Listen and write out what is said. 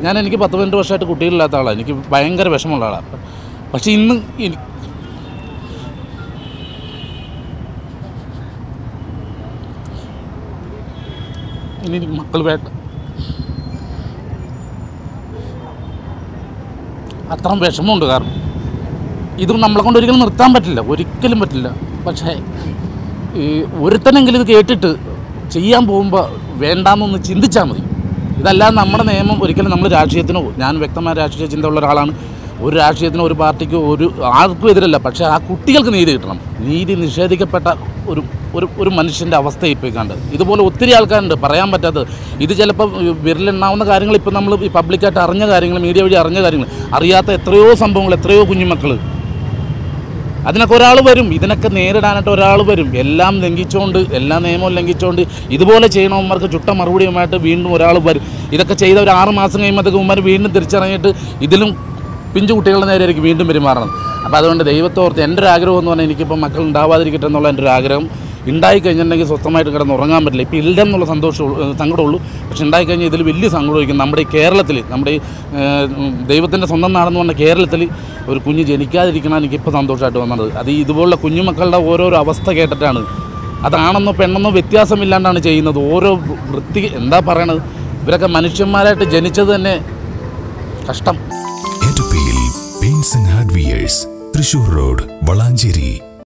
ഞാൻ എനിക്ക് പത്ത് പതിനെട്ട് വർഷമായിട്ട് കുട്ടികളില്ലാത്ത ആളാണ് എനിക്ക് ഭയങ്കര വിഷമമുള്ള ആളാണ് പക്ഷേ ഇന്ന് എനി- ഇനി എനിക്ക് മക്കൾ വേണ്ട അത്രയും വിഷമമുണ്ട് കാരണം ഇത് നമ്മളെ കൊണ്ട് ഒരിക്കലും നിർത്താൻ പറ്റില്ല ഒരിക്കലും പറ്റില്ല പക്ഷേ ഈ ഒരുത്തനെങ്കിലും ഇത് കേട്ടിട്ട് ചെയ്യാൻ പോകുമ്പോൾ വേണ്ടാന്നൊന്ന് ചിന്തിച്ചാൽ മതി ഇതല്ലാതെ നമ്മുടെ നിയമം ഒരിക്കലും നമ്മൾ രാഷ്ട്രീയത്തിനോ ഞാൻ വ്യക്തമായ രാഷ്ട്രീയ ചിന്തയുള്ള ഒരാളാണ് ഒരു രാഷ്ട്രീയത്തിനോ ഒരു പാർട്ടിക്കോ ഒരു ആർക്കും എതിരല്ല പക്ഷേ ആ കുട്ടികൾക്ക് നീതി കിട്ടണം നീതി നിഷേധിക്കപ്പെട്ട ഒരു ഒരു ഒരു മനുഷ്യൻ്റെ അവസ്ഥ ഇപ്പോൾ കണ്ട് ഇതുപോലെ ഒത്തിരി ആൾക്കാരുണ്ട് പറയാൻ പറ്റാത്തത് ഇത് ചിലപ്പോൾ വിരലെണ്ണാവുന്ന കാര്യങ്ങൾ ഇപ്പോൾ നമ്മൾ ഈ പബ്ലിക്കായിട്ട് അറിഞ്ഞ കാര്യങ്ങൾ മീഡിയ വഴി അറിഞ്ഞ കാര്യങ്ങൾ അറിയാത്ത എത്രയോ സംഭവങ്ങൾ എത്രയോ കുഞ്ഞുമക്കൾ അതിനൊക്കെ ഒരാൾ വരും ഇതിനൊക്കെ നേരിടാനായിട്ട് ഒരാൾ വരും എല്ലാം ലംഘിച്ചുകൊണ്ട് എല്ലാ നിയമവും ലംഘിച്ചുകൊണ്ട് ഇതുപോലെ ചെയ്യണവന്മാർക്ക് ചുട്ട മറുപടിയുമായിട്ട് വീണ്ടും ഒരാൾ വരും ഇതൊക്കെ ചെയ്ത ഒരു ആറ് മാസം കഴിയുമ്പോഴത്തേക്ക് ഉമ്മാർ വീണ്ടും തിരിച്ചിറങ്ങിയിട്ട് ഇതിലും പിഞ്ചു കുട്ടികളുടെ നേരെ ആയിരിക്കും വീണ്ടും പെരുമാറണം അപ്പോൾ അതുകൊണ്ട് ദൈവത്തോർത്ത് എൻ്റെ ഒരു ആഗ്രഹം എന്ന് പറഞ്ഞാൽ എനിക്കിപ്പോൾ മക്കൾ ഉണ്ടാവാതിരിക്കട്ടെ എന്നുള്ള എൻ്റെ ഒരു ആഗ്രഹം ഉണ്ടായി കഴിഞ്ഞിട്ടുണ്ടെങ്കിൽ സ്വസ്ഥമായിട്ട് കിടന്ന് ഉറങ്ങാൻ പറ്റില്ല ഇപ്പോൾ ഇല്ലെന്നുള്ള സന്തോഷം സങ്കടമുള്ളൂ പക്ഷെ ഉണ്ടായി കഴിഞ്ഞാൽ ഇതിൽ വലിയ സങ്കടമായിരിക്കും നമ്മുടെ ഈ കേരളത്തിൽ നമ്മുടെ ഈ ദൈവത്തിൻ്റെ സ്വന്തം നാടെന്ന് പറഞ്ഞ കേരളത്തിൽ ഒരു കുഞ്ഞ് ജനിക്കാതിരിക്കണം എനിക്കിപ്പോൾ സന്തോഷമായിട്ട് വന്നത് അത് ഈ ഇതുപോലുള്ള കുഞ്ഞുമക്കളുടെ ഓരോരോ അവസ്ഥ കേട്ടിട്ടാണ് അതാണെന്നോ പെണ്ണെന്നോ വ്യത്യാസമില്ലാണ്ടാണ് ചെയ്യുന്നത് ഓരോ വൃത്തി എന്താ പറയണത് ഇവരൊക്കെ മനുഷ്യന്മാരായിട്ട് ജനിച്ചത് തന്നെ കഷ്ടം എറ്റപ്പിയിൽ paints and hardwares Thrissur road Valanchery